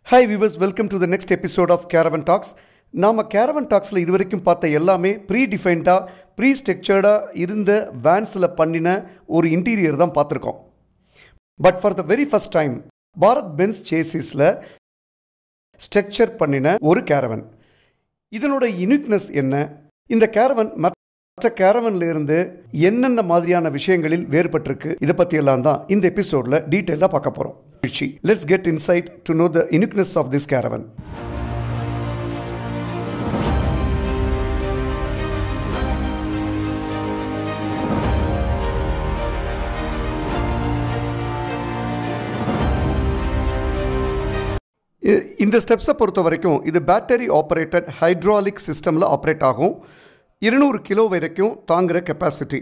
hi viewers welcome to the next episode of caravan talks நாம் caravan டாக்ஸில் இது வரைக்கும் பார்த்த எல்லாமே ப்ரீ டிஃபைன்டாக ப்ரீ ஸ்ட்ரக்சர்டாக இருந்த வேன்ஸில் பண்ணின ஒரு இன்டீரியர் தான் பார்த்துருக்கோம் but for the very first time Bharat Benz சேசிஸில் ஸ்ட்ரக்சர் பண்ணின ஒரு கேரவன் இதனோட யுனிக்னஸ் என்ன இந்த கேரவன் மற்ற கேரவன்ல இருந்து என்னென்ன மாதிரியான விஷயங்களில் வேறுபட்டிருக்கு இதை பற்றியெல்லாம் தான் இந்த எபிசோடில் டீட்டெயிலாக பார்க்க போகிறோம் let's get inside to know the uniqueness of this caravan இ- இந்த ஸ்டெப்ஸை பொறுத்த வரைக்கும் இது பேட்டரி ஆப்ரேட்டட் ஹைட்ராலிக் சிஸ்டமில் ஆப்ரேட் ஆகும் இருநூறு கிலோ வரைக்கும் தாங்குகிற கெப்பாசிட்டி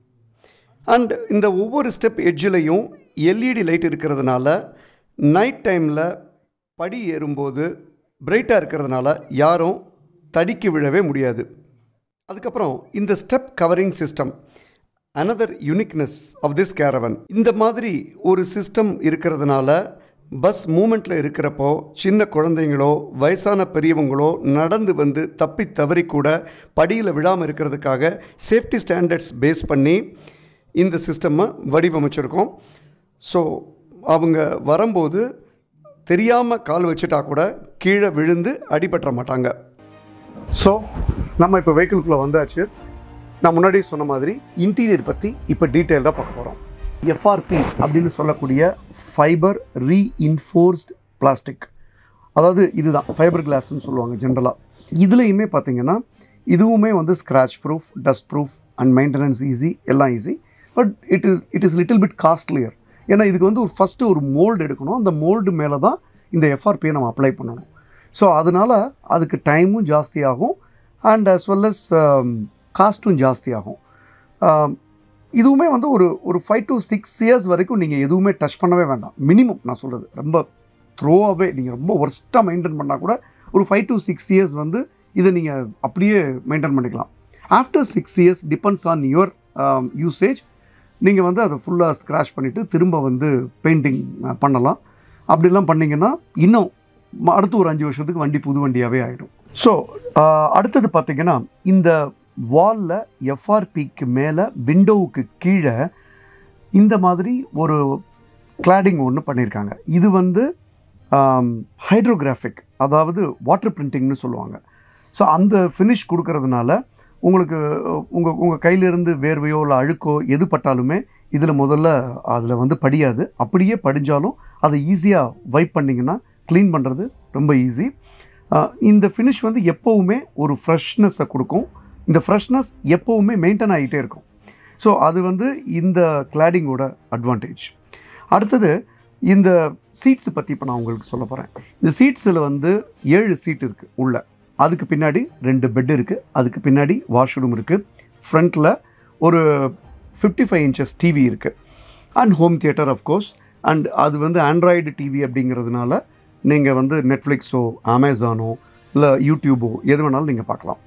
அண்ட் இந்த ஒவ்வொரு ஸ்டெப் எட்ஜிலையும் எல்இடி லைட் இருக்கிறதுனால நைட் டைமில் படி ஏறும்போது பிரைட்டாக இருக்கிறதுனால யாரும் தடிக்கி விழவே முடியாது அதுக்கப்புறம் இந்த step covering system another uniqueness of this caravan இந்த மாதிரி ஒரு சிஸ்டம் இருக்கிறதுனால பஸ் மூமெண்ட்டில் இருக்கிறப்போ சின்ன குழந்தைங்களோ வயசான பெரியவங்களோ நடந்து வந்து தப்பி தவறி கூட படியில் விழாமல் இருக்கிறதுக்காக சேஃப்டி ஸ்டாண்டர்ட்ஸ் பேஸ் பண்ணி இந்த சிஸ்டம்மை வடிவமைச்சிருக்கோம் ஸோ அவங்க வரும்போது தெரியாமல் கால் வச்சுட்டா கூட கீழே விழுந்து அடிபட்டுற மாட்டாங்க ஸோ நம்ம இப்போ வெஹிக்கிள்குள்ளே வந்தாச்சு நான் முன்னாடியே சொன்ன மாதிரி இன்டீரியர் பற்றி இப்போ டீட்டெயில்டாக பார்க்க போகிறோம் எஃப்ஆர்பி அப்படின்னு சொல்லக்கூடிய ஃபைபர் ரீஇன்ஃபோர்ஸ்ட் பிளாஸ்டிக் அதாவது இதுதான் ஃபைபர் கிளாஸ்னு சொல்லுவாங்க ஜென்ரலாக இதுலேயுமே பார்த்தீங்கன்னா இதுவுமே வந்து scratch proof dust proof and maintenance easy எல்லாம் easy but it is it is little bit costlier ஏன்னா இதுக்கு வந்து ஒரு ஃபஸ்ட்டு ஒரு மோல்டு எடுக்கணும் அந்த மோல்டு மேலே தான் இந்த எஃப்ஆர்பியை நம்ம அப்ளை பண்ணணும் ஸோ அதனால் அதுக்கு டைமும் ஜாஸ்தியாகும் அண்ட் as well as காஸ்ட்டும் ஜாஸ்தியாகும் ஆம், இதுவுமே வந்து ஒரு ஒரு ஃபைவ் டு சிக்ஸ் இயர்ஸ் வரைக்கும் நீங்கள் எதுவுமே டச் பண்ணவே வேண்டாம் மினிமம் நான் சொல்கிறது ரொம்ப த்ரோவாகவே நீங்கள் ரொம்ப ஒர்ஸ்ட்டாக மெயின்டைன் பண்ணால் கூட ஒரு ஃபைவ் டு சிக்ஸ் இயர்ஸ் வந்து இதை நீங்கள் அப்படியே மெயின்டைன் பண்ணிக்கலாம் after six years depends on your usage நீங்கள் வந்து அதை ஃபுல்லாக ஸ்க்ராச் பண்ணிவிட்டு திரும்ப வந்து பெயிண்டிங் பண்ணலாம் அப்படிலாம் பண்ணிங்கன்னா இன்னும் ம- அடுத்து ஒரு அஞ்சு வருஷத்துக்கு வண்டி புது வண்டியாகவே ஆகிடும் ஸோ அடுத்தது பார்த்தீங்கன்னா இந்த வாலில் எஃப்ஆர்பிக்கு மேலே விண்டோவுக்கு கீழே இந்த மாதிரி ஒரு கிளாடிங் ஒன்று பண்ணியிருக்காங்க இது வந்து ஹைட்ரோகிராஃபிக் அதாவது வாட்டர் பிரிண்டிங்னு சொல்லுவாங்க ஸோ அந்த ஃபினிஷ் கொடுக்கறதுனால உங்களுக்கு உங்கள் உங்கள் கையிலேருந்து வேர்வையோ இல்லை அழுக்கோ எது பட்டாலுமே இதில் முதல்ல அதில் வந்து படியாது அப்படியே படிஞ்சாலும் அதை ஈஸியாக வைப் பண்ணிங்கன்னா க்ளீன் பண்ணுறது ரொம்ப ஈஸி இந்த ஃபினிஷ் வந்து எப்போவுமே ஒரு ஃப்ரெஷ்னஸை கொடுக்கும் இந்த ஃப்ரெஷ்னஸ் எப்போவுமே மெயின்டைன் ஆகிட்டே இருக்கும் ஸோ அது வந்து இந்த கிளாடிங்கோட அட்வான்டேஜ் அடுத்தது இந்த சீட்ஸ் பற்றி இப்போ நான் உங்களுக்கு சொல்ல போகிறேன் இந்த சீட்ஸில் வந்து ஏழு சீட் இருக்குது உள்ள அதுக்கு பின்னாடி ரெண்டு பெட் இருக்குது அதுக்கு பின்னாடி வாஷ்ரூம் இருக்குது ஃப்ரண்ட்டில் ஒரு ஃபிஃப்டி ஃபைவ் இன்ச்சஸ் டிவி இருக்குது and home theatre course and அது வந்து ஆண்ட்ராய்டு டிவி அப்படிங்கிறதுனால நீங்கள் வந்து நெட்ஃப்ளிக்ஸோ அமேசானோ இல்லை யூடியூபோ எது வேணாலும் நீங்கள் பார்க்கலாம்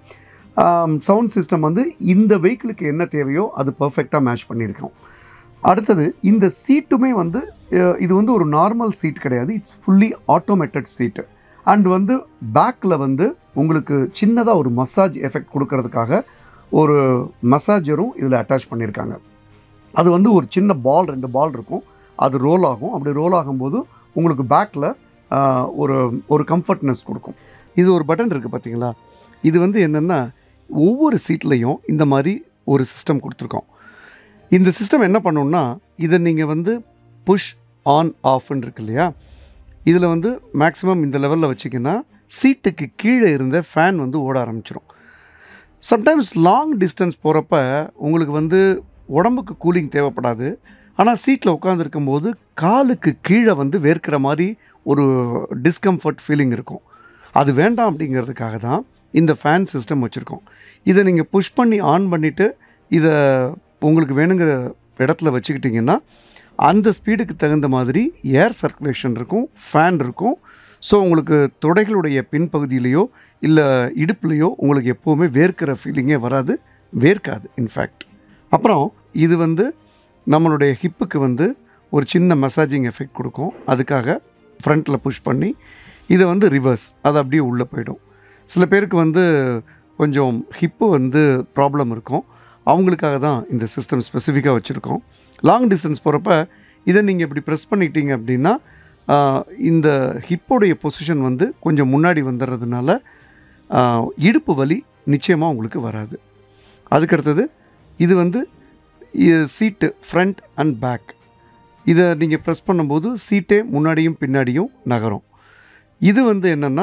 சவுண்ட் சிஸ்டம் வந்து இந்த வெஹிக்கிளுக்கு என்ன தேவையோ அது பர்ஃபெக்டாக மேட்ச் பண்ணியிருக்கோம் அடுத்தது இந்த சீட்டுமே வந்து அஹ், இது வந்து ஒரு நார்மல் சீட் கிடையாது it's fully automated seat and வந்து பேக்கில் வந்து உங்களுக்கு சின்னதாக ஒரு மசாஜ் எஃபெக்ட் கொடுக்கறதுக்காக ஒரு மசாஜரும் இதில் அட்டாச் பண்ணியிருக்காங்க அது வந்து ஒரு சின்ன பால் ரெண்டு பால் இருக்கும் அது ரோல் ஆகும் அப்படி ரோல் ஆகும்போது உங்களுக்கு பேக்கில் ஒரு ஒரு கம்ஃபர்ட்னஸ் கொடுக்கும் இது ஒரு பட்டன் இருக்குது பார்த்தீங்களா இது வந்து என்னென்னா ஒவ்வொரு சீட்லேயும் இந்த மாதிரி ஒரு சிஸ்டம் கொடுத்துருக்கோம் இந்த சிஸ்டம் என்ன பண்ணுன்னா இதை நீங்கள் வந்து புஷ் ஆன் ஆஃப்னு இருக்கு இல்லையா இதில் வந்து மேக்ஸிமம் இந்த லெவலில் வச்சிங்கன்னா சீட்டுக்கு கீழே இருந்த ஃபேன் வந்து ஓட ஆரம்பிச்சிடும் சம்டைம்ஸ் லாங் டிஸ்டன்ஸ் போகிறப்ப உங்களுக்கு வந்து உடம்புக்கு கூலிங் தேவைப்படாது ஆனால் சீட்டில் உட்காந்துருக்கும் போது காலுக்கு கீழே வந்து வேர்க்கிற மாதிரி ஒரு டிஸ்கம்ஃபர்ட் ஃபீலிங் இருக்கும் அது வேண்டாம் அப்படிங்கிறதுக்காக தான் இந்த ஃபேன் சிஸ்டம் வச்சுருக்கோம் இதை நீங்கள் புஷ் பண்ணி ஆன் பண்ணிவிட்டு இதை உங்களுக்கு வேணுங்கிற இடத்துல வச்சுக்கிட்டிங்கன்னா அந்த ஸ்பீடுக்கு தகுந்த மாதிரி ஏர் சர்க்குலேஷன் இருக்கும் ஃபேன் இருக்கும் ஸோ உங்களுக்கு தொடைகளுடைய பின்பகுதியிலையோ இல்லை இடுப்புலையோ உங்களுக்கு எப்போவுமே வேர்க்கிற ஃபீலிங்கே வராது வேர்க்காது இன்ஃபேக்ட் அப்புறம் இது வந்து நம்மளுடைய ஹிப்புக்கு வந்து ஒரு சின்ன மசாஜிங் எஃபெக்ட் கொடுக்கும் அதுக்காக ஃப்ரண்ட்டில் புஷ் பண்ணி இதை வந்து ரிவர்ஸ் அது அப்படியே உள்ளே போயிடும் சில பேருக்கு வந்து கொஞ்சம் ஹிப்பு வந்து ப்ராப்ளம் இருக்கும் அவங்களுக்காக தான் இந்த சிஸ்டம் ஸ்பெசிஃபிக்காக வச்சுருக்கோம் லாங் டிஸ்டன்ஸ் போகிறப்ப இதை நீங்கள் இப்படி ப்ரெஸ் பண்ணிட்டீங்க அப்படின்னா ஆஹ், இந்த ஹிப்போடைய பொசிஷன் வந்து கொஞ்சம் முன்னாடி வந்துடுறதுனால ஆஹ், இடுப்பு வலி நிச்சயமாக உங்களுக்கு வராது அதுக்கடுத்தது இது வந்து சீட்டு ஃப்ரண்ட் அண்ட் பேக் இதை நீங்கள் ப்ரெஸ் பண்ணும்போது சீட்டே முன்னாடியும் பின்னாடியும் நகரும் இது வந்து என்னென்னா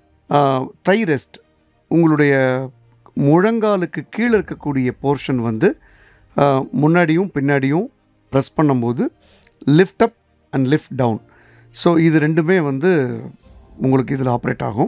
தை ரெஸ்ட் உங்களுடைய முழங்காலுக்கு கீழே இருக்கக்கூடிய போர்ஷன் வந்து ஆஹ், முன்னாடியும் பின்னாடியும் ப்ரெஸ் பண்ணும்போது lift up and lift down so இது ரெண்டுமே வந்து உங்களுக்கு இதில் ஆப்ரேட் ஆகும்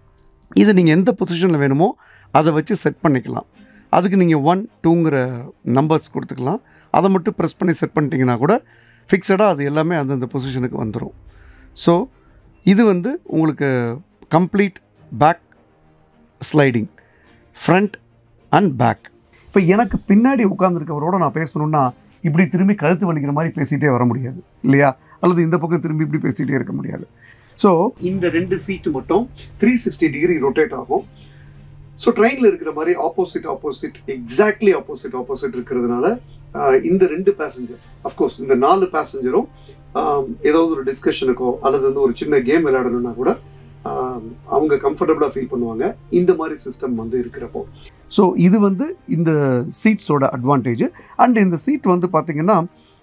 இது நீங்கள் எந்த பொசிஷனில் வேணுமோ அதை வச்சு செட் பண்ணிக்கலாம் அதுக்கு நீங்கள் ஒன் டூங்கிற நம்பர்ஸ் கொடுத்துக்கலாம் அதை மட்டும் ப்ரெஸ் பண்ணி செட் பண்ணிட்டீங்கன்னா கூட ஃபிக்ஸடாக அது எல்லாமே அந்தந்த பொசிஷனுக்கு வந்துடும் ஸோ இது வந்து உங்களுக்கு complete back sliding front and back இப்போ எனக்கு பின்னாடி உட்காந்துருக்கவரோட நான் பேசணுன்னா இப்படி திரும்பி கழுத்து வலிக்கிற மாதிரி பேசிகிட்டே வர முடியாது இல்லையா அல்லது இந்த பக்கம் திரும்பி இப்படி பேசிகிட்டே இருக்க முடியாது ஸோ இந்த ரெண்டு சீட்டு மட்டும் த்ரீ சிக்ஸ்டி டிகிரி ரொட்டேட் ஆகும் ஸோ ட்ரெயினில் இருக்கிற மாதிரி opposite opposite exactly opposite opposite இருக்கிறதுனால ஆஹ், இந்த ரெண்டு பேசஞ்சர் அஃப்கோர்ஸ் இந்த நாலு பேசஞ்சரும் ஏதாவது ஒரு டிஸ்கஷனுக்கோ அல்லது வந்து ஒரு சின்ன கேம் விளையாடணும்னா கூட ஆஹ், அவங்க கம்ஃபர்டபுளாக ஃபீல் பண்ணுவாங்க இந்த மாதிரி சிஸ்டம் வந்து இருக்கிறப்போ ஸோ இது வந்து இந்த சீட்ஸோட அட்வான்டேஜ் அண்ட் இந்த சீட் வந்து பார்த்திங்கன்னா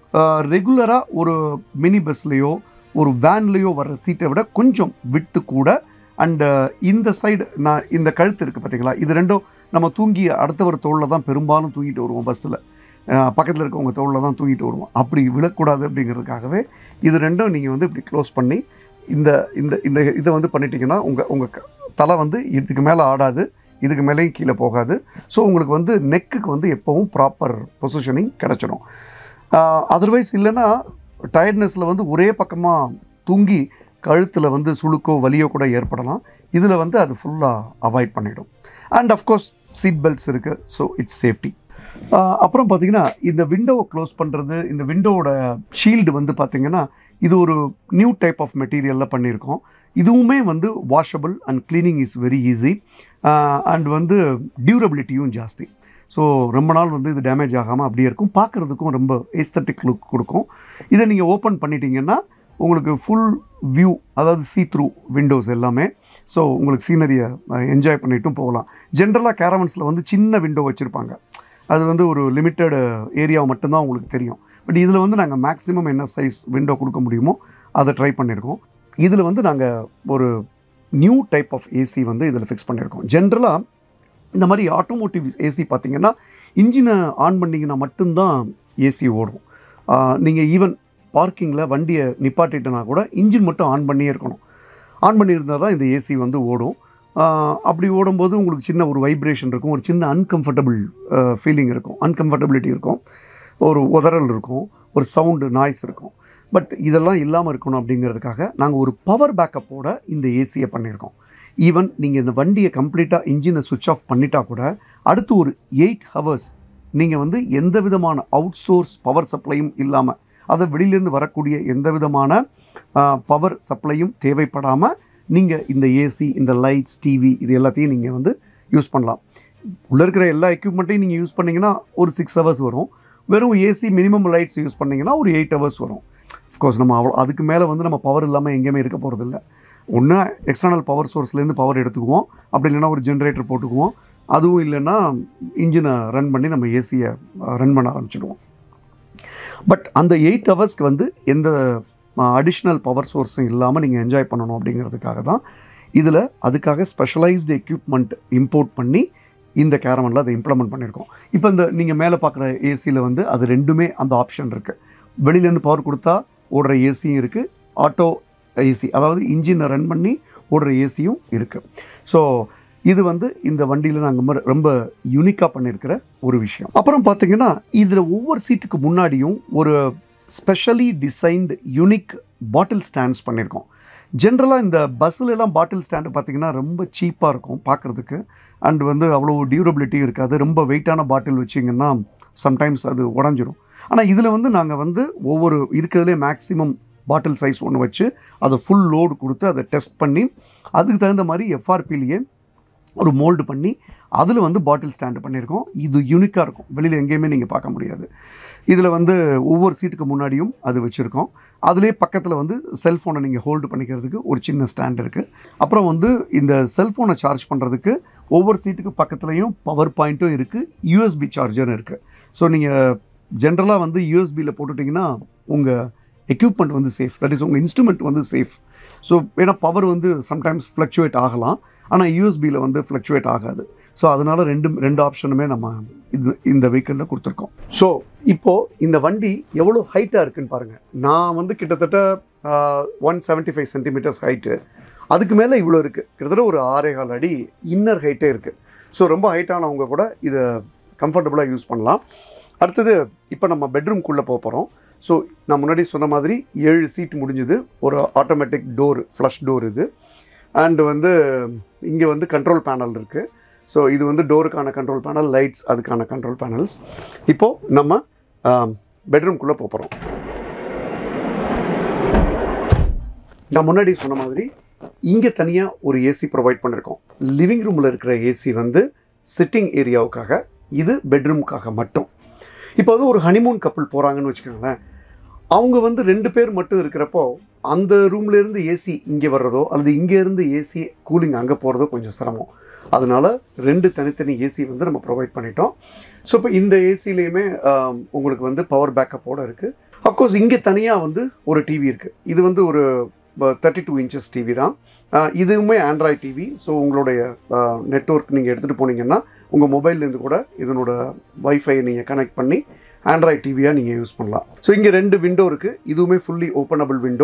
ரெகுலராக ஒரு மினி பஸ்லேயோ ஒரு வேன்லேயோ வர்ற சீட்டை விட கொஞ்சம் விட்டு கூட அண்டு இந்த சைடு நான் இந்த கழுத்து இருக்குது பார்த்தீங்களா இது ரெண்டும் நம்ம தூங்கி அடுத்தவர் தோளில் தான் பெரும்பாலும் தூங்கிட்டு வருவோம் பஸ்ஸில் பக்கத்தில் இருக்கவங்க தோளில் தான் தூங்கிட்டு வருவோம் அப்படி விழக்கூடாது அப்படிங்கிறதுக்காகவே இது ரெண்டும் நீங்கள் வந்து இப்படி க்ளோஸ் பண்ணி இந்த இந்த இந்த இதை வந்து பண்ணிட்டீங்கன்னா உங்கள் உங்கள் தலை வந்து இதுக்கு மேலே ஆடாது இதுக்கு மேலேயும் கீழே போகாது ஸோ உங்களுக்கு வந்து நெக்குக்கு வந்து எப்போவும் ப்ராப்பர் பொசிஷனிங் கிடச்சிடும் அதர்வைஸ் இல்லைன்னா டயர்ட்னஸில் வந்து ஒரே பக்கமாக தூங்கி கழுத்தில் வந்து சுளுக்கோ வலியோ கூட ஏற்படலாம் இதில் வந்து அது ஃபுல்லாக அவாய்ட் பண்ணிடும் அண்ட் அஃப்கோர்ஸ் சீட் பெல்ட்ஸ் இருக்குது ஸோ இட்ஸ் சேஃப்டி அப்புறம் பார்த்தீங்கன்னா இந்த விண்டோவை க்ளோஸ் பண்ணுறது இந்த விண்டோவோட ஷீல்டு வந்து பார்த்தீங்கன்னா இது ஒரு நியூ டைப் ஆஃப் மெட்டீரியலில் பண்ணியிருக்கோம் இதுவுமே வந்து washable and cleaning is very easy and வந்து டியூரபிலிட்டியும் ஜாஸ்தி ஸோ ரொம்ப நாள் வந்து இது டேமேஜ் ஆகாமல் அப்படியே இருக்கும் பார்க்குறதுக்கும் ரொம்ப ஏஸ்தட்டிக் லுக் கொடுக்கும் இதை நீங்கள் ஓப்பன் பண்ணிட்டீங்கன்னா உங்களுக்கு ஃபுல் வியூ அதாவது சீ த்ரூ விண்டோஸ் எல்லாமே ஸோ உங்களுக்கு சீனரியை என்ஜாய் பண்ணிட்டும் போகலாம் ஜென்ரலாக கேரவன்ஸில் வந்து சின்ன விண்டோ வச்சுருப்பாங்க அது வந்து ஒரு லிமிட்டட் ஏரியாவை மட்டும்தான் உங்களுக்கு தெரியும் பட் இதில் வந்து நாங்கள் மேக்ஸிமம் என்ன சைஸ் விண்டோ கொடுக்க முடியுமோ அதை ட்ரை பண்ணியிருக்கோம் இதில் வந்து நாங்கள் ஒரு நியூ டைப் ஆஃப் ஏசி வந்து இதில் ஃபிக்ஸ் பண்ணியிருக்கோம் ஜென்ரலாக இந்த மாதிரி ஆட்டோமோட்டிவ் ஏசி பார்த்தீங்கன்னா இன்ஜினை ஆன் பண்ணிங்கன்னா மட்டும்தான் ஏசி ஓடும் நீங்கள் ஈவன் பார்க்கிங்கில் வண்டியை நிப்பாட்டிட்டனா கூட இன்ஜின் மட்டும் ஆன் பண்ணியே இருக்கணும் ஆன் பண்ணியிருந்தால் தான் இந்த ஏசி வந்து ஓடும் ஆஹ் அப்படி ஓடும்போது உங்களுக்கு சின்ன ஒரு வைப்ரேஷன் இருக்கும் ஒரு சின்ன அன்கம்ஃபர்டபுள் ஃபீலிங் இருக்கும் அன்கம்ஃபர்டபிலிட்டி இருக்கும் ஒரு உதறல் இருக்கும் ஒரு சவுண்டு நாய்ஸ் இருக்கும் பட் இதெல்லாம் இல்லாமல் இருக்கணும் அப்படிங்கிறதுக்காக நாங்கள் ஒரு பவர் பேக்கப்போட இந்த ஏசியை பண்ணியிருக்கோம் ஈவன் நீங்கள் இந்த வண்டியை கம்ப்ளீட்டாக இன்ஜினை சுவிட்ச் ஆஃப் பண்ணிட்டா கூட அடுத்து ஒரு எயிட் ஹவர்ஸ் நீங்கள் வந்து எந்த விதமான அவுட் சோர்ஸ் பவர் சப்ளையும் இல்லாமல் அதை வெளியிலேருந்து வரக்கூடிய எந்த விதமான பவர் சப்ளையும் தேவைப்படாமல் நீங்கள் இந்த ஏசி இந்த லைட்ஸ் டிவி இது எல்லாத்தையும் நீங்கள் வந்து யூஸ் பண்ணலாம் உள்ளே இருக்கிற எல்லா எக்யூப்மெண்ட்டையும் நீங்கள் யூஸ் பண்ணிங்கன்னா ஒரு சிக்ஸ் ஹவர்ஸ் வரும் வெறும் ஏசி மினிமம் லைட்ஸ் யூஸ் பண்ணிங்கன்னா ஒரு எயிட் ஹவர்ஸ் வரும் அஃப்கோர்ஸ் நம்ம அவ்வளோ அதுக்கு மேலே வந்து நம்ம பவர் இல்லாமல் எங்கேயுமே இருக்க போகிறதில்ல ஒன்று எக்ஸ்டர்னல் பவர் சோர்ஸ்லேருந்து பவர் எடுத்துக்குவோம் அப்படி இல்லைன்னா ஒரு ஜென்ரேட்டர் போட்டுக்குவோம் அதுவும் இல்லைன்னா இன்ஜினை ரன் பண்ணி நம்ம ஏசியை ரன் பண்ண ஆரம்பிச்சிடுவோம் பட் அந்த எயிட் ஹவர்ஸ்க்கு வந்து எந்த அடிஷ்னல் பவர் சோர்ஸும் இல்லாமல் நீங்கள் என்ஜாய் பண்ணணும் அப்படிங்கிறதுக்காக தான் இதில் அதுக்காக ஸ்பெஷலைஸ்டு எக்யூப்மெண்ட் இம்போர்ட் பண்ணி இந்த கேரவனில் அதை இம்ப்ளிமெண்ட் பண்ணியிருக்கோம் இப்போ இந்த நீங்கள் மேலே பார்க்குற ஏசியில் வந்து அது ரெண்டுமே அந்த ஆப்ஷன் இருக்குது வெளியிலேருந்து பவர் கொடுத்தா ஓடுற ஏசியும் இருக்குது ஆட்டோ ஏசி அதாவது இன்ஜினை ரன் பண்ணி ஓடுற ஏசியும் இருக்குது ஸோ இது வந்து இந்த வண்டியில் நாங்கள் ரொம்ப யூனிக்காக பண்ணியிருக்கிற ஒரு விஷயம் அப்புறம் பார்த்தீங்கன்னா இதில் ஒவ்வொரு சீட்டுக்கு முன்னாடியும் ஒரு specially designed unique bottle stands பண்ணியிருக்கோம் ஜென்ரலாக இந்த பஸ்ஸில் எல்லாம் பாட்டில் ஸ்டாண்டு பார்த்தீங்கன்னா ரொம்ப சீப்பாக இருக்கும் பார்க்குறதுக்கு அண்ட் வந்து அவ்வளோ டியூரபிலிட்டி இருக்காது ரொம்ப வெயிட்டான பாட்டில் வச்சிங்கன்னா சம்டைம்ஸ் அது உடஞ்சிரும் ஆனால் இதில் வந்து நாங்கள் வந்து ஒவ்வொரு இருக்கிறதுலே மேக்ஸிமம் பாட்டில் சைஸ் ஒன்று வச்சு அதை ஃபுல் லோடு கொடுத்து அதை டெஸ்ட் பண்ணி அதுக்கு தகுந்த மாதிரி எஃப்ஆர்பிலேயே ஒரு மோல்டு பண்ணி அதில் வந்து பாட்டில் ஸ்டாண்டு பண்ணியிருக்கோம் இது யூனிக்காக இருக்கும் வெளியில் எங்கேயுமே நீங்கள் பார்க்க முடியாது இதில் வந்து ஒவ்வொரு சீட்டுக்கு முன்னாடியும் அது வச்சுருக்கோம் அதிலே பக்கத்தில் வந்து செல்ஃபோனை நீங்கள் ஹோல்டு பண்ணிக்கிறதுக்கு ஒரு சின்ன ஸ்டாண்ட் இருக்குது அப்புறம் வந்து இந்த செல்ஃபோனை சார்ஜ் பண்ணுறதுக்கு ஒவ்வொரு சீட்டுக்கு பக்கத்துலேயும் பவர் பாயிண்ட்டும் இருக்குது யூஎஸ்பி சார்ஜரும் இருக்குது ஸோ நீங்கள் ஜென்ரலாக வந்து யூஎஸ்பியில் போட்டுட்டிங்கன்னா உங்கள் எக்யூப்மெண்ட் வந்து சேஃப் தட் இஸ் உங்கள் இன்ஸ்ட்ருமெண்ட் வந்து சேஃப் ஸோ ஏன்னா பவர் வந்து சம்டைம்ஸ் ஃப்ளக்சுவேட் ஆகலாம் ஆனால் யூஎஸ்பியில் வந்து ஃப்ளக்சுவேட் ஆகாது ஸோ அதனால் ரெண்டு ரெண்டு ஆப்ஷனுமே நம்ம இது இந்த வெஹிக்கிளில் கொடுத்துருக்கோம் ஸோ இப்போது இந்த வண்டி எவ்வளோ ஹைட்டாக இருக்குன்னு பாருங்கள் நான் வந்து கிட்டத்தட்ட one seventy five centimetres height அதுக்கு மேலே இவ்வளோ இருக்குது கிட்டத்தட்ட ஒரு ஆறே கால் அடி இன்னர் ஹைட்டே இருக்குது ஸோ ரொம்ப ஹைட்டானவங்க கூட இதை கம்ஃபர்டபுளாக யூஸ் பண்ணலாம் அடுத்தது இப்போ நம்ம பெட்ரூம்குள்ளே போக போகிறோம் ஸோ நான் முன்னாடி சொன்ன மாதிரி ஏழு சீட் முடிஞ்சுது ஒரு ஆட்டோமேட்டிக் டோர் ஃப்ளஷ் டோர் இது அண்டு வந்து இங்கே வந்து கண்ட்ரோல் பேனல் இருக்குது ஸோ இது வந்து டோருக்கான கண்ட்ரோல் பேனல் லைட்ஸ் அதுக்கான கண்ட்ரோல் பேனல்ஸ் இப்போது நம்ம பெட்ரூம்குள்ளே போகிறோம் நான் முன்னாடி சொன்ன மாதிரி இங்கே தனியாக ஒரு ஏசி ப்ரொவைட் பண்ணியிருக்கோம் லிவிங் ரூமில் இருக்கிற ஏசி வந்து சிட்டிங் ஏரியாவுக்காக இது பெட்ரூமுக்காக மட்டும் இப்போ வந்து ஒரு ஹனிமூன் கப்பல் போகிறாங்கன்னு வச்சுக்கோங்களேன் அவங்க வந்து ரெண்டு பேர் மட்டும் இருக்கிறப்போ அந்த ரூம்லேருந்து ஏசி இங்கே வர்றதோ அல்லது இங்கேருந்து ஏசி கூலிங் அங்கே போகிறதோ கொஞ்சம் சிரமம் அதனால ரெண்டு தனித்தனி ஏசி வந்து நம்ம ப்ரொவைட் பண்ணிட்டோம் ஸோ இப்போ இந்த ஏசிலையுமே உங்களுக்கு வந்து பவர் பேக்கப்போடு இருக்குது அஃப்கோர்ஸ் இங்கே தனியாக வந்து ஒரு டிவி இருக்குது இது வந்து ஒரு தேர்ட்டி டூ இன்ச்சஸ் டிவி தான் ஆஹ் இதுவுமே ஆண்ட்ராய்ட் டிவி ஸோ உங்களுடைய நெட்ஒர்க் நீங்கள் எடுத்துகிட்டு போனீங்கன்னா உங்கள் மொபைல்லேருந்து கூட இதனோட வைஃபை நீங்கள் கனெக்ட் பண்ணி ஆண்ட்ராய்ட் டிவியாக நீங்கள் யூஸ் பண்ணலாம் ஸோ இங்கே ரெண்டு விண்டோ இருக்குது இதுவுமே ஃபுல்லி ஓப்பனபிள் விண்டோ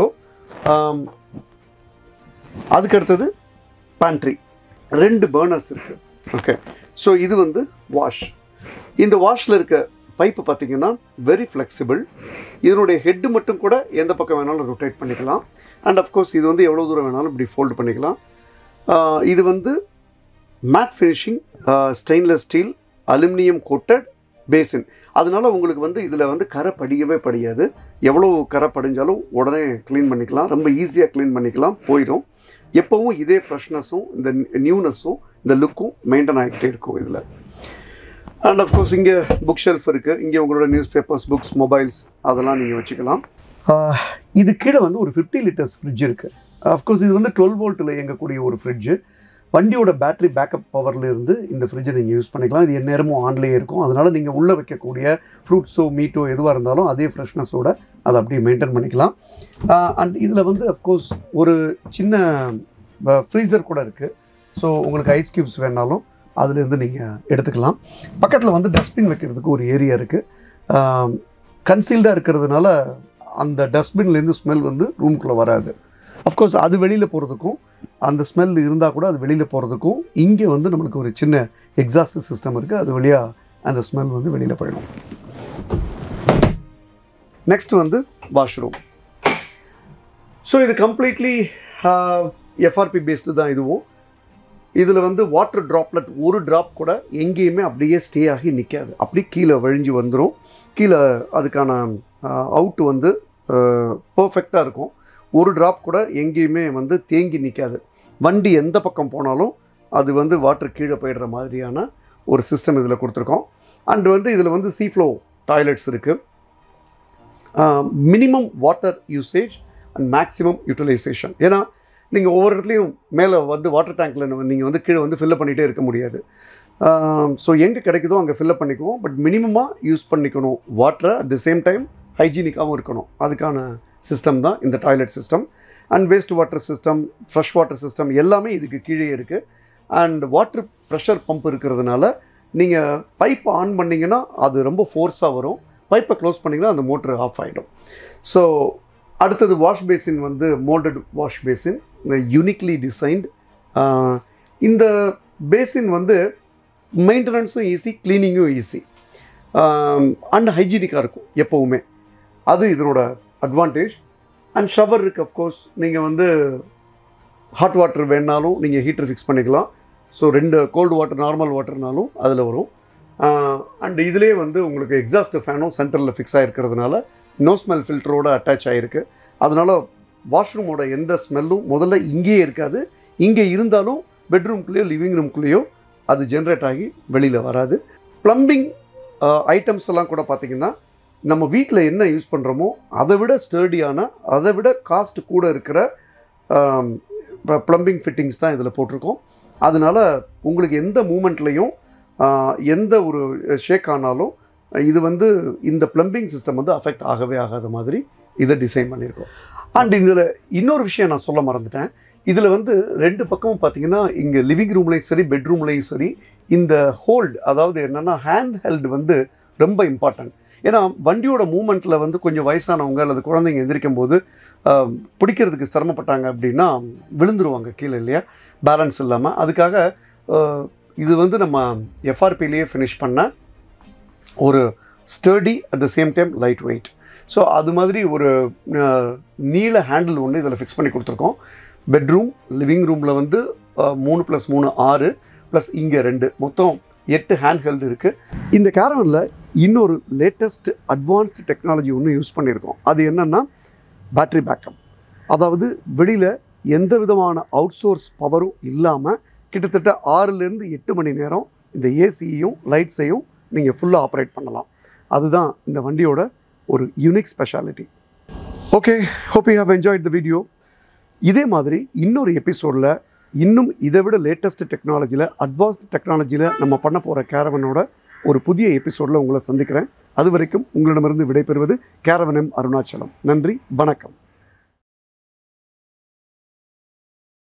அதுக்கு அடுத்தது பேண்ட்ரி ரெண்டு பர்னர்ஸ் இருக்குது ஓகே ஸோ இது வந்து வாஷ் இந்த வாஷில் இருக்க பைப்பு பார்த்தீங்கன்னா வெரி ஃப்ளெக்சிபிள் இதனுடைய ஹெட்டு மட்டும் கூட எந்த பக்கம் வேணாலும் ரொட்டேட் பண்ணிக்கலாம் அண்ட் அஃப்கோர்ஸ் இது வந்து எவ்வளோ தூரம் வேணாலும் இப்படி ஃபோல்டு பண்ணிக்கலாம் ஆஹ் இது வந்து matte finishing stainless steel aluminium coated basin அதனால உங்களுக்கு வந்து இதில் வந்து கரை படியவே படியாது எவ்வளோ கரை படிஞ்சாலும் உடனே க்ளீன் பண்ணிக்கலாம் ரொம்ப ஈஸியாக க்ளீன் பண்ணிக்கலாம் போயிடும் எப்போவும் இதே ஃப்ரெஷ்னஸும் இந்த நியூனஸும் இந்த லுக்கும் மெயின்டைன் ஆகிட்டே இருக்கும் இதில் அண்ட் அஃப்கோர்ஸ் இங்கே புக் ஷெல்ஃப் இருக்குது இங்கே உங்களோட நியூஸ் பேப்பர்ஸ் புக்ஸ் மொபைல்ஸ் அதெல்லாம் நீங்கள் வச்சுக்கலாம் ஆஹ் இது கீழே வந்து ஒரு ஃபிஃப்டி லிட்டர்ஸ் ஃப்ரிட்ஜ் இருக்குது அஃப்கோர்ஸ் இது வந்து டுவெல் வோல்ட்டில் இயங்கக்கூடிய ஒரு ஃப்ரிட்ஜு வண்டியோட பேட்டரி பேக்கப் பவர்ல இருந்து இந்த ஃப்ரிட்ஜை நீங்கள் யூஸ் பண்ணிக்கலாம் இது எந்நேரமும் ஆன்லேயே இருக்கும் அதனால் நீங்கள் உள்ளே வைக்கக்கூடிய ஃப்ரூட்ஸோ மீட்டோ எதுவாக இருந்தாலும் அதே ஃப்ரெஷ்னஸோட அதை அப்படியே மெயின்டைன் பண்ணிக்கலாம் அண்ட் இதில் வந்து அஃப்கோர்ஸ் ஒரு சின்ன ஃப்ரீசர் கூட இருக்குது ஸோ உங்களுக்கு ஐஸ் க்யூப்ஸ் வேணாலும் அதுலேருந்து நீங்கள் எடுத்துக்கலாம் பக்கத்தில் வந்து டஸ்ட்பின் வைக்கிறதுக்கு ஒரு ஏரியா இருக்குது கன்சீல்டாக இருக்கிறதுனால அந்த டஸ்ட்பின்லேருந்து ஸ்மெல் வந்து ரூம்குள்ளே வராது அஃப்கோர்ஸ் அது வெளியில் போகிறதுக்கும் அந்த ஸ்மெல் இருந்தால் கூட அது வெளியில் போகிறதுக்கும் இங்கே வந்து நம்மளுக்கு ஒரு சின்ன எக்ஸாஸ்ட் சிஸ்டம் இருக்குது அது வழியாக அந்த ஸ்மெல் வந்து வெளியில் போயிடும் நெக்ஸ்ட் வந்து வாஷ்ரூம் ஸோ இது கம்ப்ளீட்லி எஃப்ஆர்பி பேஸ்டு தான் இதுவும் இதில் வந்து வாட்டர் ட்ராப்லெட் ஒரு ட்ராப் கூட எங்கேயுமே அப்படியே ஸ்டே ஆகி நிற்காது அப்படி கீழே வழிஞ்சு வந்துடும் கீழே அதுக்கான அவுட் வந்து பர்ஃபெக்டாக இருக்கும் ஒரு ட்ராப் கூட எங்கேயுமே வந்து தேங்கி நிற்காது வண்டி எந்த பக்கம் போனாலும் அது வந்து வாட்டர் கீழே போயிடுற மாதிரியான ஒரு சிஸ்டம் இதில் கொடுத்துருக்கோம் அண்ட் வந்து இதில் வந்து சீஃப்ளோ டாய்லெட்ஸ் இருக்குது minimum water usage and maximum utilisation ஏன்னா நீங்கள் ஒவ்வொரு இடத்துலையும் மேலே வந்து வாட்டர் டேங்க்கில் நீங்கள் வந்து கீழே வந்து ஃபில்லப் பண்ணிகிட்டே இருக்க முடியாது ஸோ எங்கே கிடைக்குதோ அங்கே ஃபில்லப் பண்ணிக்குவோம் பட் மினிமமாக யூஸ் பண்ணிக்கணும் வாட்டரை அட் த சேம் டைம் ஹைஜீனிக்காகவும் இருக்கணும் அதுக்கான சிஸ்டம் தான் இந்த toilet system and waste water system fresh water system எல்லாமே இதுக்கு கீழே இருக்குது அண்ட் வாட்டர் ப்ரெஷர் பம்ப் இருக்கிறதுனால நீங்கள் பைப் ஆன் பண்ணிங்கன்னா அது ரொம்ப ஃபோர்ஸாக வரும் பைப்பை க்ளோஸ் பண்ணிங்கன்னா அந்த மோட்ரு ஆஃப் ஆகிடும் ஸோ அடுத்தது வாஷ் பேசின் வந்து moulded wash basin uniquely designed இந்த பேசின் வந்து மெயின்டெனன்ஸும் ஈஸி க்ளீனிங்கும் ஈஸி அண்ட் ஹைஜீனிக்காக இருக்கும் எப்போவுமே அது இதனோட அட்வான்டேஜ் அண்ட் ஷவர் இருக்குது அஃப்கோர்ஸ் நீங்கள் வந்து ஹாட் வாட்டர் வேணாலும் நீங்கள் ஹீட்டர் ஃபிக்ஸ் பண்ணிக்கலாம் ஸோ ரெண்டு கோல்டு வாட்டர் நார்மல் வாட்டர்னாலும் அதில் வரும் அண்ட் இதிலே வந்து உங்களுக்கு எக்ஸாஸ்ட் ஃபேனும் சென்டரில் ஃபிக்ஸ் ஆகிருக்கிறதுனால நோ ஸ்மெல் ஃபில்டரோட அட்டாச் ஆகிருக்கு அதனால் வாஷ்ரூமோட எந்த ஸ்மெல்லும் முதல்ல இங்கேயே இருக்காது இங்கே இருந்தாலும் பெட்ரூம்குள்ளேயோ லிவிங் ரூம்குள்ளேயோ அது ஜென்ரேட் ஆகி வெளியில் வராது ப்ளம்பிங் ஐட்டம்ஸ் எல்லாம் கூட பார்த்திங்கன்னா நம்ம வீட்டில் என்ன யூஸ் பண்ணுறோமோ அதை விட ஸ்டர்டியான அதை விட காஸ்ட் கூட இருக்கிற ப்ளம்பிங் ஃபிட்டிங்ஸ் தான் இதில் போட்டிருக்கோம் அதனால் உங்களுக்கு எந்த மூமெண்ட்லேயும் எந்த ஒரு ஷேக் ஆனாலும் இது வந்து இந்த ப்ளம்பிங் சிஸ்டம் வந்து அஃபெக்ட் ஆகவே ஆகாத மாதிரி இதை டிசைன் பண்ணியிருக்கோம் அண்ட் இதில் இன்னொரு விஷயம் நான் சொல்ல மறந்துட்டேன் இதில் வந்து ரெண்டு பக்கமும் பார்த்தீங்கன்னா இங்கே லிவிங் ரூம்லேயும் சரி பெட்ரூம்லேயும் சரி இந்த ஹோல்டு அதாவது என்னென்னா ஹேண்ட் ஹெல்டு வந்து ரொம்ப இம்பார்ட்டன்ட் ஏன்னா வண்டியோட மூமெண்ட்டில் வந்து கொஞ்சம் வயசானவங்க அல்லது குழந்தைங்க எந்திரிக்கும் போது ஆஹ், பிடிக்கிறதுக்கு சிரமப்பட்டாங்க அப்படின்னா விழுந்துருவாங்க கீழே இல்லையா பேலன்ஸ் இல்லாமல் அதுக்காக ஆஹ், இது வந்து நம்ம எஃப்ஆர்பிலேயே ஃபினிஷ் பண்ண ஒரு sturdy at the same time light weight so அது மாதிரி ஒரு ஆஹ், நீள ஹேண்டில் ஒன்று இதில் ஃபிக்ஸ் பண்ணி கொடுத்துருக்கோம் பெட்ரூம் லிவிங் ரூமில் வந்து ஆஹ், மூணு ப்ளஸ் மூணு ஆறு ப்ளஸ் இங்கே ரெண்டு மொத்தம் எட்டு ஹேண்ட் ஹெல்டு இருக்குது இந்த கேரவனில் இன்னொரு லேட்டஸ்ட் அட்வான்ஸ்டு டெக்னாலஜி ஒன்று யூஸ் பண்ணியிருக்கோம் அது என்னென்னா பேட்டரி பேக்கப் அதாவது வெளியில் எந்த விதமான அவுட் சோர்ஸ் பவரும் இல்லாமல் கிட்டத்தட்ட ஆறுலேருந்து எட்டு மணி நேரம் இந்த ஏசியையும் லைட்ஸையும் நீங்கள் ஃபுல்லாக ஆப்ரேட் பண்ணலாம் அதுதான் இந்த வண்டியோட ஒரு unique speciality okay hope you have enjoyed the video இதே மாதிரி இன்னொரு எபிசோடில் இன்னும் இதை விட லேட்டஸ்ட் டெக்னாலஜியில் அட்வான்ஸ்ட் டெக்னாலஜியில் நம்ம பண்ண போகிற கேரவனோட ஒரு புதிய எபிசோடில் உங்களை சந்திக்கிறேன் அது வரைக்கும் உங்களிடமிருந்து விடைபெறுவது கேரவன் எம் அருணாச்சலம் நன்றி வணக்கம்